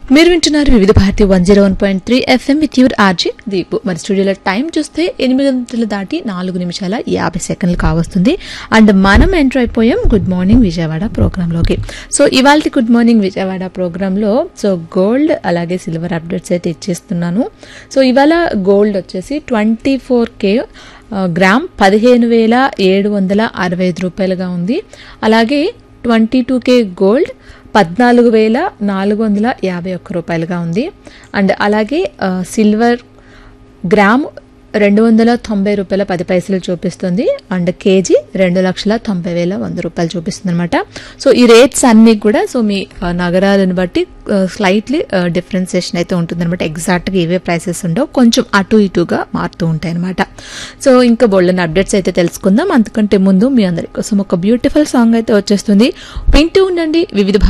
మీరు వింటున్నారు Vividh Bharati one zero one point three FM with your RJ Deepu మరి స్టూడియోలో టైం చూస్తే ఎనిమిది గంటలు దాటి నాలుగు నిమిషాల యాభై సెకండ్లు కావస్తుంది అండ్ మనం ఎంటర్ అయిపోయాం గుడ్ మార్నింగ్ విజయవాడ ప్రోగ్రాంలోకి సో ఇవాళ గుడ్ మార్నింగ్ విజయవాడ ప్రోగ్రాంలో సో గోల్డ్ అలాగే సిల్వర్ అప్డేట్స్ అయితే ఇచ్చేస్తున్నాను సో ఇవాళ గోల్డ్ వచ్చేసి ట్వంటీ ఫోర్ కే గ్రామ్ పదిహేను వేల ఏడు వందల అరవై ఐదు రూపాయలుగా ఉంది అలాగే ట్వంటీ టూ కే గోల్డ్ పద్నాలుగు వేల నాలుగు వందల యాభై ఒక్క రూపాయలుగా ఉంది అండ్ అలాగే ఆ, సిల్వర్ గ్రామ్ రెండు వందల తొంభై రూపాయల పది పైసలు చూపిస్తుంది అండ్ కేజీ రెండు లక్షల తొంభై వేల వంద రూపాయలు చూపిస్తుంది అనమాట సో ఈ రేట్స్ అన్నీ కూడా సో మీ ఆ, నగరాలను బట్టి స్లైట్లీ డిఫరెన్సియేషన్ అయితే ఉంటుంది అనమాట ఎగ్జాక్ట్గా ఇవే ప్రైసెస్ ఉండవు కొంచెం అటు ఇటుగా మారుతూ ఉంటాయి అనమాట సో ఇంకా బోల్డెన్ అప్డేట్స్ అయితే తెలుసుకుందాం అంతకంటే ముందు మీ అందరి కోసం ఒక బ్యూటిఫుల్ సాంగ్ అయితే వచ్చేస్తుంది వింటూ ఉండండి వివిధ